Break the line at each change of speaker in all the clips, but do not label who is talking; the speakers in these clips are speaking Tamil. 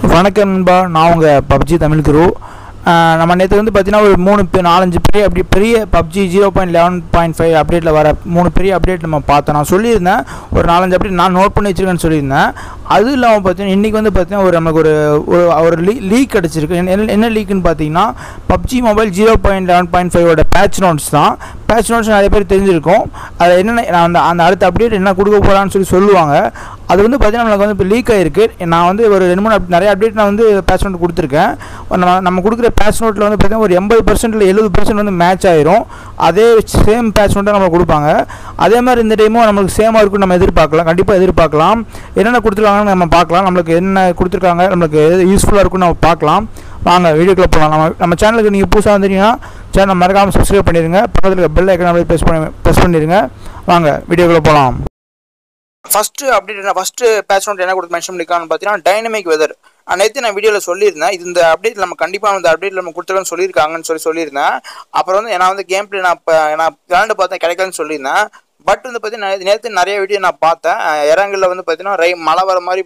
வணக்கம் நண்பா நான் உங்கள் பப்ஜி தமிழ் குரு ஆஹ் நம்ம நேற்று வந்து பார்த்தீங்கன்னா ஒரு மூணு பே- நாலஞ்சு பெரிய அப்படி பெரிய PUBG zero point eleven point five அப்டேட்டில் வர மூணு பெரிய அப்டேட் நம்ம பார்த்தோம் நான் சொல்லியிருந்தேன் ஒரு நாலஞ்சு அப்டேட் நான் நோட் பண்ணி வச்சிருக்கேன்னு சொல்லியிருந்தேன் அது இல்லாமல் பார்த்தீங்கன்னா இன்றைக்கி வந்து பார்த்தீங்கன்னா ஒரு நமக்கு ஒரு ஒரு ஒரு லீ லீக் கிடச்சிருக்கு என்ன என்ன லீக்குன்னு பார்த்தீங்கன்னா PUBG mobile zero point eleven point ஃபைவோட பேட்ச் நோட்ஸ் தான் பேட்ச் நோட்ஸ் நிறைய பேர் தெரிஞ்சிருக்கும் அது என்னென்ன நான் அந்த அந்த அடுத்த அப்டேட் என்ன கொடுக்க போகிறான்னு சொல்லி சொல்லுவாங்க அது வந்து பார்த்தீங்கன்னா நம்மளுக்கு வந்து இப்போ லீக் ஆகிருக்கு நான் வந்து ஒரு ரெண்டு மூணு up- நிறைய அப்டேட் நான் வந்து பேட்ச் நோட் கொடுத்துருக்கேன் நம்ம நம்ம கொடுக்குற பேட்ச் நோட்டில் வந்து பார்த்தீங்கன்னா ஒரு எண்பது பர்சன்ட் இல்லை எழுபது பர்சன்ட் வந்து மேட்ச் ஆயிரும் அதே சேம் பேட்ச் நோட்டை நம்ம கொடுப்பாங்க அதே மாதிரி இந்த டைமும் நம்மளுக்கு சேமாக இருக்கும் நம்ம எதிர்பார்க்கலாம் கண்டிப்பாக எதிர்பார்க்கலாம் என்னென்ன கொடுத்துருக்காங்கன்னு நம்ம பார்க்கலாம் நம்மளுக்கு என்ன கொடுத்துருக்காங்க நம்மளுக்கு எது யூஸ்ஃபுல்லாக இருக்கும்னு நம்ம பார்க்கலாம் வாங்க வீடியோக்குள்ளே போகலாம் நம்ம நம்ம சேனலுக்கு நீங்கள் புதுசாக வந்தீங்கன்னா சேனல் மறக்காமல் சப்ஸ்கிரைப் பண்ணிடுங்க பக்கத்தில் இருக்க பெல் ஐக்கன் ப்ரெஸ் பண்ணி ப்ரெஸ் பண்ணிடுங்க வாங்க வீடியோக்குள்ளே போகலாம் ஃபர்ஸ்ட் அப்டேட் என்ன ஃபர்ஸ்ட் பேட்ச் நோட் என்ன கொடுத்து மென்ஷன் பண்ணிருக்கான்னு பார்த்தீங்கன்னா டைனமிக் வெதர் நேற்று நான் வீடியோவில் சொல்லியிருந்தேன் இது இந்த அப்டேட் நம்ம கண்டிப்பாக இந்த அப்டேட் நம்ம கொடுத்துருக்கோன்னு சொல்லியிருக்காங்கன்னு சொல்லி சொல்லியிருந்தேன் அப்புறம் வந்து நான் வந்து கேம் பிளே நான் இப்போ நான் விளாண்டு பார்த்தேன் கிடைக்கலன்னு சொல்லியிருந்தேன் பட் வந்து பார்த்தீங்கன்னா நேற்று நிறைய வீடியோ நான் பார்த்தேன் இறங்கலில் வந்து பார்த்தீங்கன்னா ரை மழை வர மாதிரி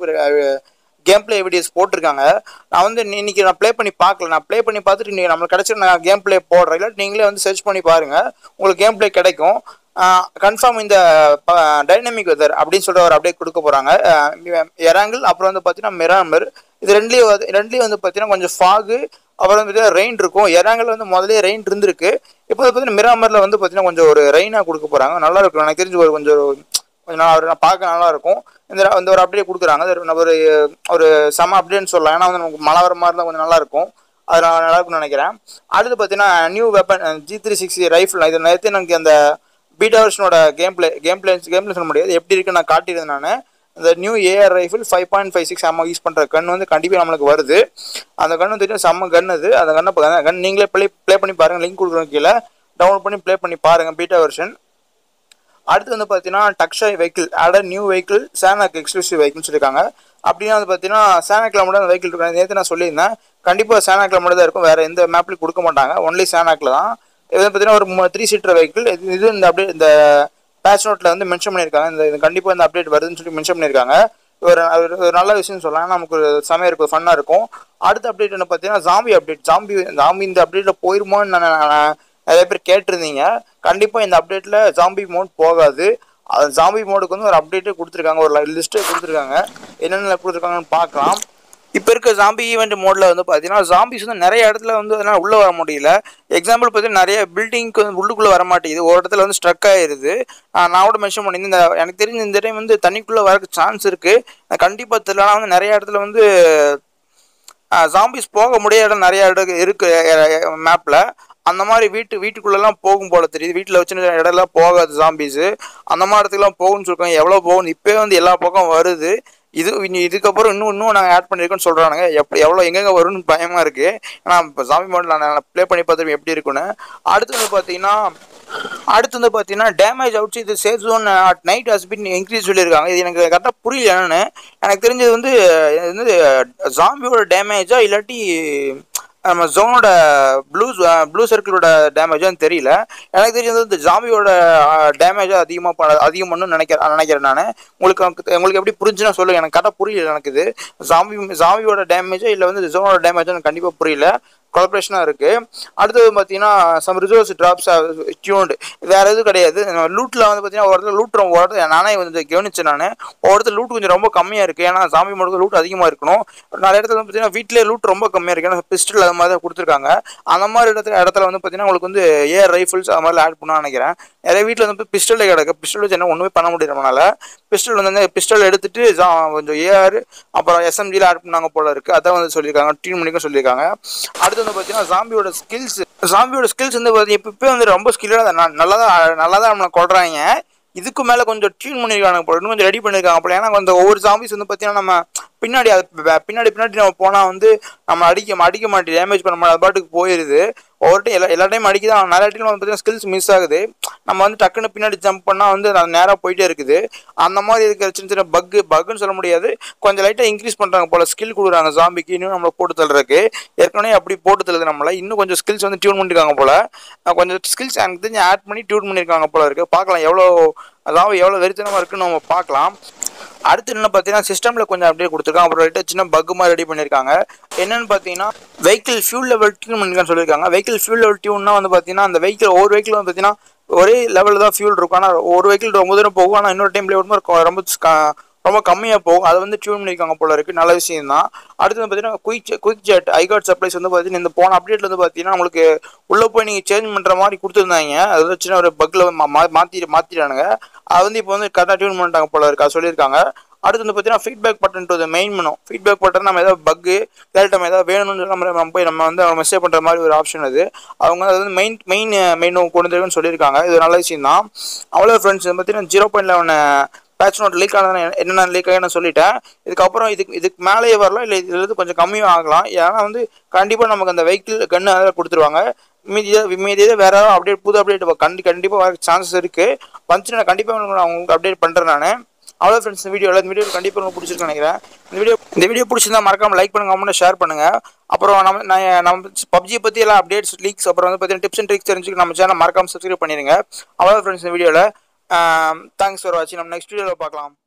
கேம் பிளே வீடியோஸ் போட்டிருக்காங்க நான் வந்து இன்னி- இன்னைக்கு நான் ப்ளே பண்ணி பார்க்கல நான் ப்ளே பண்ணி பார்த்துட்டு நீங்கள் நம்மளுக்கு கிடைச்சி நான் கேம் பிளே போடுறேன் இல்லை நீங்களே வந்து சர்ச் பண்ணி பாருங்கள் உங்களுக்கு கேம் பிளே கிடைக்கும் கன்ஃபார்ம் இந்த டைனமிக் வெதர் அப்படின்னு சொல்லிட்டு ஒரு அப்டேட் கொடுக்க போகிறாங்க எராங்கிள் அப்புறம் வந்து பார்த்தீங்கன்னா மிராமர் இது ரெண்டுலேயும் வந்து ரெண்டுலேயும் வந்து பார்த்தீங்கன்னா கொஞ்சம் ஃபாகு அப்புறம் வந்து பார்த்தீங்கன்னா ரெயின் இருக்கும் எராங்கில் வந்து முதலே ரெயின் இருந்திருக்கு இப்போ வந்து பார்த்தீங்கன்னா மிராமரில் வந்து பார்த்தீங்கன்னா கொஞ்சம் ஒரு ரெயினாக கொடுக்க போகிறாங்க நல்லா இருக்கும் எனக்கு தெரிஞ்சு ஒரு கொஞ்சம் கொஞ்சம் நல்லா ஒரு பார்க்க நல்லா இருக்கும் இந்த இந்த ஒரு அப்டேட் கொடுக்குறாங்க இது ஒரு ஒரு ஒரு செம அப்டேட்னு சொல்லலாம் ஏன்னா வந்து நமக்கு மழை வர மாதிரி தான் கொஞ்சம் நல்லா இருக்கும் அது நான் நல்லா இருக்கும்னு நினைக்கிறேன் அடுத்து பார்த்தீங்கன்னா new weapon G three sixty rifle இது நேற்று எனக்கு அந்த பீட்டா வெர்ஷனோட game play game play game play சொல்ல முடியாது எப்படி இருக்குன்னு நான் காட்டியிருந்தேன் நான் இந்த new AR rifle five point five six ammo use பண்ணுற கன் வந்து கண்டிப்பாக நம்மளுக்கு வருது அந்த கன் வந்து செம்ம கன் அது அந்த கண்ணை கன் நீங்களே ப்ளே ப்ளே பண்ணி பாருங்கள் லிங்க் கொடுக்குறோம் கீழே டவுன்லோட் பண்ணி ப்ளே பண்ணி பாருங்கள் பீட்டா வெர்ஷன் அடுத்து வந்து பார்த்தீங்கன்னா டக்ஷாய் வெஹிக்கிள் ஆட நியூ வெஹிக்கிள் சேனாக் எக்ஸ்க்ளூசிவ் வெஹிக்கிள்னு சொல்லியிருக்காங்க அப்படின்னா வந்து பார்த்தீங்கன்னா சேனாக்கில் மட்டும் அந்த வெஹிக்கிள் இருக்கு நேற்று நான் சொல்லியிருந்தேன் கண்டிப்பாக சேனாக்கில் மட்டும் தான் இருக்கும் வேறு எந்த மேப்லையும் கொடுக்க மாட்டாங்க ஒன்லி சேனாக்கில் தான் இது வந்து பார்த்தீங்கன்னா ஒரு த்ரீ சீட்டர் வெஹிக்கிள் இது இது இந்த அப்டேட் இந்த பேட்ச் நோட்டில் வந்து மென்ஷன் பண்ணியிருக்காங்க இந்த இது கண்டிப்பாக இந்த அப்டேட் வருதுன்னு சொல்லி மென்ஷன் பண்ணியிருக்காங்க ஒரு ஒரு ஒரு நல்ல விஷயம் சொல்லலாம் ஏன்னா நமக்கு ஒரு சமயம் இருக்கும் ஃபன்னாக இருக்கும் அடுத்த அப்டேட் என்ன பார்த்தீங்கன்னா ஜாம்பி அப்டேட் ஜாம்பி ஜாம்பி இந்த அப்டேட்டில் போயிருமோன்னு நான் நான் நிறைய பேர் கேட்டிருந்தீங்க கண்டிப்பாக இந்த அப்டேட்டில் ஜாம்பி மோட் போகாது அது ஜாம்பி மோடுக்கு வந்து ஒரு அப்டேட்டே கொடுத்துருக்காங்க ஒரு லிஸ்ட்டே கொடுத்துருக்காங்க என்னென்ன கொடுத்துருக்காங்கன்னு பார்க்கலாம் இப்போ இருக்க ஜாம்பி ஈவெண்ட் மோடில் வந்து பார்த்தீங்கன்னா ஜாம்பிஸ் வந்து நிறைய இடத்துல வந்து அதனால் உள்ளே வர முடியல எக்ஸாம்பிள் பார்த்தீங்கன்னா நிறைய பில்டிங்க்கு வந்து உள்ளுக்குள்ளே வர மாட்டேங்குது ஒரு இடத்துல வந்து ஸ்ட்ரக் ஆயிருது ஆஹ் நான் கூட மென்ஷன் பண்ணியிருந்தேன் இந்த எனக்கு தெரிஞ்ச இந்த டைம் வந்து தண்ணிக்குள்ளே வரக்கு சான்ஸ் இருக்குது கண்டிப்பாக தெரியல ஆனா வந்து நிறைய இடத்துல வந்து ஜாம்பிஸ் போக முடியாத இடம் நிறைய இடம் இருக்கு மேப்பில் அந்த மாதிரி வீட்டு வீட்டுக்குள்ளெல்லாம் போகும் போல தெரியுது வீட்டில் வச்சு இடம்லாம் போகாது ஜாம்பிஸு அந்த மாதிரி இடத்துக்குலாம் போகும்னு சொல்லிருக்காங்க எவ்வளோ போகும் இப்போயே வந்து எல்லா பக்கம் வருது இது இனி இதுக்கப்புறம் இன்னும் இன்னும் நாங்கள் ஆட் பண்ணியிருக்கோன்னு சொல்கிறானுங்க எப் எவ்வளோ எங்கெங்கே வரும்னு பயமாக இருக்குது ஏன்னா இப்போ ஜாம்பி மாடல் நான் ப்ளே பண்ணி பார்த்துட்டு எப்படி இருக்குன்னு அடுத்து வந்து பார்த்தீங்கன்னா அடுத்து வந்து பார்த்தீங்கன்னா டேமேஜ் அவுட்ஸ் இது safe zone at night has been increase சொல்லியிருக்காங்க இது எனக்கு கரெக்டாக புரியல என்னன்னு எனக்கு தெரிஞ்சது வந்து இது வந்து ஜாம்பியோட டேமேஜா இல்லாட்டி நம்ம ஜோனோட ப்ளூ ப்ளூ சர்க்கிளோட டேமேஜான்னு தெரியல எனக்கு தெரிஞ்சது இந்த ஜாம்பியோட டேமேஜாக அதிகமாக பண்ண அதிகம் பண்ணணும்னு நினைக்கிறேன் நினைக்கிறேன் நான் உங்களுக்கு எனக்கு- உங்களுக்கு எப்படி புரிஞ்சுன்னா சொல்லுங்க எனக்கு கரெக்டாக புரியல எனக்கு இது ஜாம்பி ஜாம்பியோட டேமேஜா இல்லை வந்து ஜோனோட டேமேஜா எனக்கு கண்டிப்பாக புரியல கொலப்ரேஷனாக இருக்குது அடுத்தது பார்த்தீங்கன்னா சம் ரிசோர்ஸ் ட்ராப்ஸ் டியூன்டு வேறு எதுவும் கிடையாது லூட்டில் வந்து பார்த்தீங்கன்னா ஒரு இடத்துல லூட் ரொம்ப ஒரு இடத்துல நானே வந்து கவனிச்சேன் நான் ஒரு இடத்துல லூட் கொஞ்சம் ரொம்ப கம்மியாக இருக்குது ஏன்னா சாமி மடுக்கு லூட் அதிகமாக இருக்கணும் நிறைய இடத்துல வந்து பார்த்தீங்கன்னா வீட்டிலே லூட் ரொம்ப கம்மியாக இருக்குது ஏன்னா பிஸ்டல் அது மாதிரி தான் கொடுத்துருக்காங்க அந்த மாதிரி இடத்துல இடத்துல வந்து பார்த்தீங்கன்னா உங்களுக்கு வந்து ஏர் ரைஃபிள்ஸ் அது மாதிரி ஆட் பண்ணணும்னு நினைக்கிறேன் நிறைய வீட்டில் வந்து பிஸ்டலே கிடக்கு பிஸ்டல் வச்சு என்ன ஒன்றுமே பண்ண முடியும் நம்மளால பிஸ்டல் வந்து பிஸ்டல் எடுத்துட்டு ஜா- கொஞ்சம் ஏஆர் அப்புறம் எஸ்எம்ஜியில் ஆட் பண்ணாங்க போல இருக்குது அதான் வந்து சொல்லியிருக்காங்க டீம் மணிக்கும் சொல்லியிருக்காங்க அடுத்து வந்து பார்த்தீங்கன்னா ஜாம்பியோட ஸ்கில்ஸ் ஜாம்பியோட ஸ்கில்ஸ் வந்து பார்த்தீங்கன்னா இப்போ இப்போ வந்து ரொம்ப ஸ்கில்லாக நல்லா தான் நல்லா தான் நம்மளை கொள்றாங்க இதுக்கு மேலே கொஞ்சம் ட்யூன் பண்ணியிருக்காங்க போல இன்னும் கொஞ்சம் ரெடி பண்ணியிருக்காங்க போல ஏன்னா அந்த ஒவ்வொரு ஜாம்பிஸ் வந்து பார்த்தீங்கன்னா நம்ம பின்னாடி அது ப- பின்னாடி பின்னாடி நம்ம போனால் வந்து நம்ம அடிக்க அடிக்க மாட்டேன் டேமேஜ் பண்ண மாட்டோம் அது பாட்டுக்கு போயிடுது ஒவ்வொரு டைம் எல்லா எல்லா டைம் அடிக்குதான் நிறைய டைம் வந்து பார்த்தீங்கன்னா ஸ்கில்ஸ் மிஸ் ஆகுது நம்ம வந்து டக்குன்னு பின்னாடி ஜம்ப் பண்ணால் வந்து அது நேராக போயிட்டே இருக்குது அந்த மாதிரி இருக்கிற சின்ன சின்ன பக்கு பக்குன்னு சொல்ல முடியாது கொஞ்சம் லைட்டாக இன்க்ரீஸ் பண்ணுறாங்க போல ஸ்கில் கொடுக்குறாங்க ஜாம்பிக்கு இன்னும் நம்மளை போட்டு தள்ளுறதுக்கு ஏற்கனவே அப்படி போட்டு தள்ளுது நம்மளை இன்னும் கொஞ்சம் ஸ்கில்ஸ் வந்து டியூன் பண்ணிருக்காங்க போல அஹ் கொஞ்சம் ஸ்கில்ஸ் எனக்கு தெரிஞ்சு ஆட் பண்ணி டியூன் பண்ணியிருக்காங்க போல இருக்கு பார்க்கலாம் எவ்வளோ அதாவது எவ்வளோ வெறித்தனமாக இருக்குன்னு நம்ம பார்க்கலாம் அடுத்து என்ன பார்த்தீங்கன்னா சிஸ்டமில் கொஞ்சம் அப்டேட் கொடுத்துருக்காங்க அப்புறம் லைட்டாக சின்ன பக் மாதிரி ரெடி பண்ணியிருக்காங்க என்னென்னு பார்த்தீங்கன்னா வெஹிக்கிள் ஃபியூல் லெவல் டியூன் பண்ணிருக்கான்னு சொல்லியிருக்காங்க வெஹிக்கிள் ஃபியூல் லெவல் டியூன்னா வந்து பார்த்தீங்கன்னா அந்த வெஹிக்கிள் ஒவ்வொரு வெஹிக்கிள் வந்து பார்த்தீங்கன்னா ஒரே லெவலில் தான் ஃபியூல் இருக்கும் ஆனால் ஒரு வெஹிக்கிள் ரொம்ப தூரம் போகும் ஆனால் இன்னொரு டைம்ல விடும்போது ரொம்ப க- ரொம்ப கம்மியாக போகும் அதை வந்து டியூன் பண்ணியிருக்காங்க போல இருக்குது நல்ல விஷயம் தான் அடுத்து வந்து பார்த்தீங்கன்னா குயிக் குயிக் ஜெட் ஐகாட் சப்ளைஸ் வந்து பார்த்தீங்கன்னா இந்த போன அப்டேட்ல வந்து பார்த்தீங்கன்னா உங்களுக்கு உள்ளே போய் நீங்கள் சேஞ்ச் பண்ணுற மாதிரி கொடுத்துருந்தாங்க அது வந்து சின்ன ஒரு பக்கில் மாற்றி மாற்றிட்டானுங்க அது வந்து இப்போ வந்து கரெக்டாக டியூன் பண்ணிட்டாங்க போல இருக்கு அது சொல்லியிருக்காங்க அடுத்து வந்து பார்த்தீங்கன்னா feedback button to main menu feedback button நம்ம ஏதாவது பக்கு இல்லாட்டி நம்ம ஏதாவது வேணும்னு சொல்லி நம்ம நம்ம போய் நம்ம வந்து மெசேஜ் பண்ணுற மாதிரி ஒரு ஆப்ஷன் அது அவங்க அது வந்து மெயின் மெயின் மெனு கொண்டு வந்துருக்குன்னு சொல்லியிருக்காங்க இது ஒரு நல்ல விஷயம் தான் அவ்வளோ ஃப்ரெண்ட்ஸ் பார்த்தீங்கன்னா zero point eleven patch note leak ஆனது என்னென்ன லீக் ஆகி நான் சொல்லிட்டேன் இதுக்கப்புறம் இதுக்கு இதுக்கு மேலேயே வரலாம் இல்லை இதுல இருந்து கொஞ்சம் கம்மியும் ஆகலாம் ஏன்னா வந்து கண்டிப்பாக நமக்கு அந்த வெஹிக்கிள் கன்று அதில் கொடுத்துருவாங்க மீதி மீதி இதை வேற அப்டேட் புது அப்டேட் கண்டி கண்டிப்பாக வர சான்சஸ் இருக்குது வந்துச்சு நான் கண்டிப்பாக உங்களுக்கு நான் உங்களுக்கு அப்டேட் பண்ணுறேன் நான் அவ்வளோ ஃப்ரெண்ட்ஸ் இந்த வீடியோ இந்த வீடியோ கண்டிப்பாக உங்களுக்கு பிடிச்சிருக்குன்னு நினைக்கிறேன் இந்த வீடியோ இந்த வீடியோ பிடிச்சிருந்தா மறக்காம லைக் பண்ணுங்க கமெண்ட் ஷேர் பண்ணுங்க அப்புறம் நம்ம நான் நம்ம பப்ஜி பற்றி எல்லாம் அப்டேட்ஸ் லீக்ஸ் அப்புறம் வந்து பார்த்தீங்கன்னா டிப்ஸ் அண்ட் ட்ரிக்ஸ் தெரிஞ்சுக்க நம்ம சேனல் மறக்காம சப்ஸ்கிரைப் பண்ணிடுங்க அவ்வளோ ஃப்ரெண்ட்ஸ் இந்த வீடியோவில் தேங்க்ஸ் ஃபார் வாட்சிங் நம்ம நெக்ஸ்ட் வீடியோவில் பார்க்கலாம்